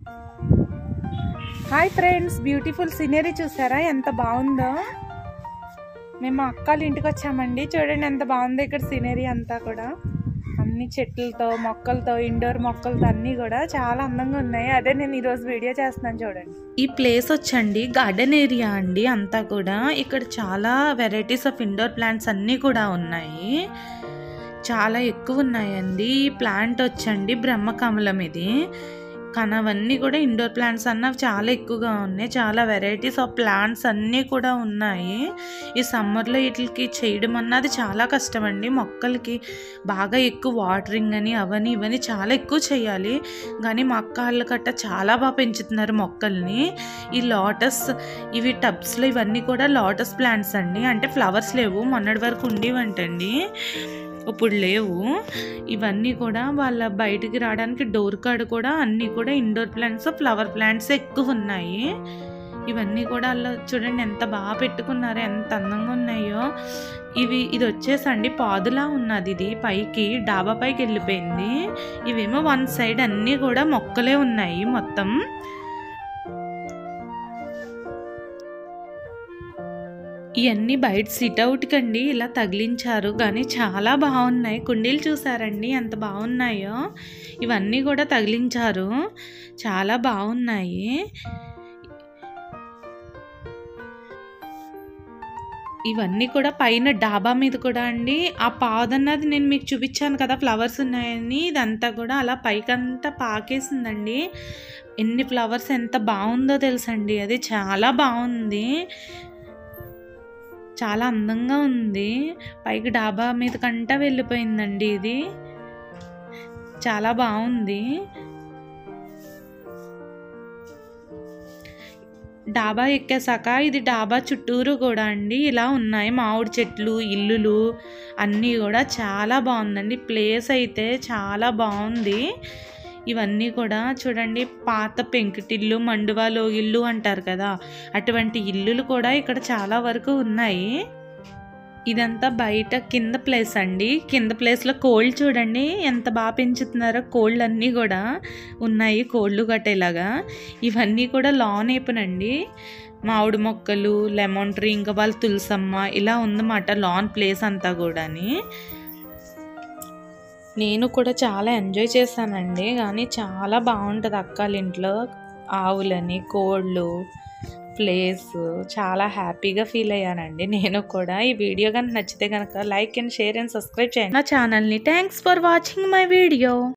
hi friends beautiful scenery చూసారా ఎంత బాగుందో మేము మా అక్కల ఇంటికి వచ్చామండి చూడండి ఎంత బాగుందో ఇక్కడ సీనరీ అంతా కూడా అన్ని చెట్లతో మొక్కలతో ఇండోర్ మొక్కలతో అన్నీ కూడా చాలా అందంగా ఉన్నాయి అదే నేను ఈరోజు వీడియో చేస్తున్నాను చూడండి ఈ ప్లేస్ వచ్చండి గార్డెన్ ఏరియా అండి అంతా కూడా ఇక్కడ చాలా వెరైటీస్ ఆఫ్ ఇండోర్ ప్లాంట్స్ అన్నీ కూడా ఉన్నాయి చాలా ఎక్కువ ఉన్నాయండి ఈ ప్లాంట్ వచ్చండి బ్రహ్మకమలం ఇది కానీ అవన్నీ కూడా ఇండోర్ ప్లాంట్స్ అన్నవి చాలా ఎక్కువగా ఉన్నాయి చాలా వెరైటీస్ ఆఫ్ ప్లాంట్స్ అన్నీ కూడా ఉన్నాయి ఈ సమ్మర్లో వీటికి చేయడం అన్నది చాలా కష్టం అండి మొక్కలకి బాగా ఎక్కువ వాటరింగ్ అని అవని ఇవని చాలా ఎక్కువ చేయాలి కానీ మా అక్క వాళ్ళు కట్ట చాలా బాగా పెంచుతున్నారు మొక్కల్ని ఈ లోటస్ ఇవి టబ్స్లో ఇవన్నీ కూడా లోటస్ ప్లాంట్స్ అండి అంటే ఫ్లవర్స్ లేవు మొన్నటి వరకు ఉండేవంటండి ఇప్పుడు లేవు ఇవన్నీ కూడా వాళ్ళ బయటికి రావడానికి డోర్ కాడ కూడా అన్నీ కూడా ఇండోర్ ప్లాంట్స్ ఫ్లవర్ ప్లాంట్స్ ఎక్కువ ఉన్నాయి ఇవన్నీ కూడా అలా చూడండి ఎంత బాగా పెట్టుకున్నారో ఎంత అందంగా ఉన్నాయో ఇవి ఇది వచ్చేసండి పాదులా ఉన్నది ఇది పైకి డాబా పైకి వెళ్ళిపోయింది ఇవేమో వన్ సైడ్ అన్నీ కూడా మొక్కలే ఉన్నాయి మొత్తం ఇవన్నీ బయట సిట్ అవుట్కండి ఇలా తగిలించారు కానీ చాలా బాగున్నాయి కుండీలు చూసారండి ఎంత బాగున్నాయో ఇవన్నీ కూడా తగిలించారు చాలా బాగున్నాయి ఇవన్నీ కూడా పైన డాబా మీద కూడా అండి ఆ పాదన్నది నేను మీకు చూపించాను కదా ఫ్లవర్స్ ఉన్నాయని ఇదంతా కూడా అలా పైకంతా పాకేసిందండి ఎన్ని ఫ్లవర్స్ ఎంత బాగుందో తెలుసండి అది చాలా బాగుంది చాలా అందంగా ఉంది పైకి డాబా మీద కంటా వెళ్ళిపోయిందండి ఇది చాలా బాగుంది డాబా ఎక్కేసాక ఇది డాబా చుట్టూరు కూడా అండి ఇలా ఉన్నాయి మామిడి చెట్లు ఇల్లులు అన్నీ కూడా చాలా బాగుందండి ప్లేస్ అయితే చాలా బాగుంది ఇవన్నీ కూడా చూడండి పాత పెంకుటిల్లు మండువాలో ఇల్లు అంటారు కదా అటువంటి ఇల్లులు కూడా ఇక్కడ చాలా వరకు ఉన్నాయి ఇదంతా బయట కింద ప్లేస్ అండి కింద ప్లేస్లో కోళ్ళు చూడండి ఎంత బాగా పెంచుతున్నారో కోళ్ళు అన్నీ కూడా ఉన్నాయి కోళ్ళు కట్టేలాగా ఇవన్నీ కూడా లాన్ వేపునండి మామిడి మొక్కలు లెమన్ ట్రీ ఇంకా వాళ్ళు తులసమ్మ ఇలా ఉందన్నమాట లాన్ ప్లేస్ అంతా కూడాని నేను కూడా చాలా ఎంజాయ్ చేశానండి కానీ చాలా బాగుంటుంది అక్కల ఇంట్లో ఆవులని కోళ్ళు ప్లేస్ చాలా హ్యాపీగా ఫీల్ అయ్యానండి నేను కూడా ఈ వీడియో కనుక నచ్చితే కనుక like and share and subscribe చేయండి నా ఛానల్ని thanks for watching my video